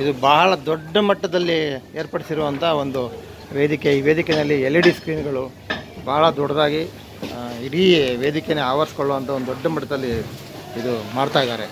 ಇದು ಬಹಳ ದೊಡ್ಡ ಮಟ್ಟದಲ್ಲಿ ಏರ್ಪಡಿಸಿರುವಂಥ ಒಂದು ವೇದಿಕೆ ಈ ವೇದಿಕೆಯಲ್ಲಿ ಎಲ್ ಇ ಡಿ ಸ್ಕ್ರೀನ್ಗಳು ಭಾಳ ದೊಡ್ಡದಾಗಿ ಆ, ಇಡೀ ವೇದಿಕೆನೇ ಆವರಿಸ್ಕೊಳ್ಳುವಂಥ ಒಂದು ದೊಡ್ಡ ಮಟ್ಟದಲ್ಲಿ ಇದು ಮಾಡ್ತಾ ಇದ್ದಾರೆ